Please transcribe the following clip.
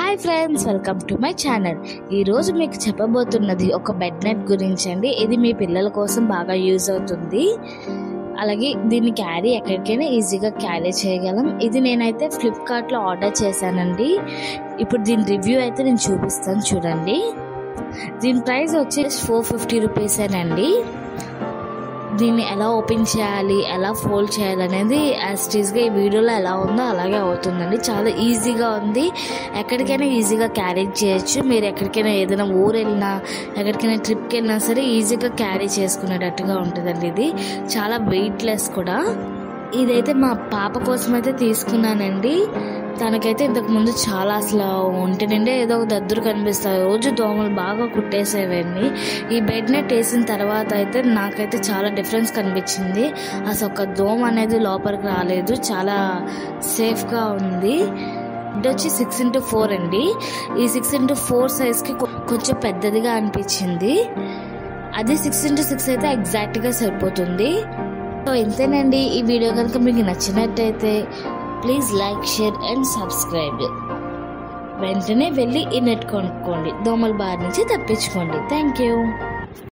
hi friends welcome to my channel ఈరోజు మీకు చెప్పబోతున్నది ఒక బెడ్ నెట్ గురించి అండి ఇది మీ పిల్లల కోసం బాగా యూజ్ అవుతుంది అలాగే దీన్ని క్యారీ ఎక్కడికైనా ఈజీగా క్యారీ చేయగలం ఇది నేనైతే ఫ్లిప్కార్ట్లో ఆర్డర్ చేశానండి ఇప్పుడు దీని రివ్యూ అయితే నేను చూపిస్తాను చూడండి దీని ప్రైస్ వచ్చేసి ఫోర్ ఫిఫ్టీ రూపీసేనండి దీన్ని ఎలా ఓపెన్ చేయాలి ఎలా ఫోల్డ్ చేయాలి అనేది యాజ్ టీజ్గా ఈ వీడియోలో ఎలా ఉందో అలాగే అవుతుందండి చాలా ఈజీగా ఉంది ఎక్కడికైనా ఈజీగా క్యారీ చేయొచ్చు మీరు ఎక్కడికైనా ఏదైనా ఊరు వెళ్ళినా ఎక్కడికైనా ట్రిప్కి వెళ్ళినా సరే ఈజీగా క్యారీ చేసుకునేటట్టుగా ఉంటుందండి ఇది చాలా వెయిట్లెస్ కూడా ఇదైతే మా పాప కోసం అయితే తీసుకున్నానండి తనకైతే ఇంతకు ముందు చాలా అసలు ఒంటి నిండే ఏదో ఒక దద్దురు కనిపిస్తాయి రోజు దోమలు బాగా కుట్టేసేవండి ఈ బెడ్ నెట్ వేసిన తర్వాత అయితే నాకైతే చాలా డిఫరెన్స్ కనిపించింది అసలు ఒక దోమ అనేది లోపలికి రాలేదు చాలా సేఫ్గా ఉంది ఇది వచ్చి సిక్స్ ఇంటూ ఫోర్ అండి ఈ సిక్స్ ఇంటూ ఫోర్ సైజ్కి కొంచెం పెద్దదిగా అనిపించింది అది సిక్స్ ఇంటూ సిక్స్ అయితే ఎగ్జాక్ట్గా సరిపోతుంది సో ఇంతేనండి ఈ వీడియో కనుక మీకు నచ్చినట్టయితే please like share and subscribe వెంటనే వెళ్ళి ఈ నెట్ కొనుక్కోండి దోమల బారి నుంచి తప్పించుకోండి థ్యాంక్ యూ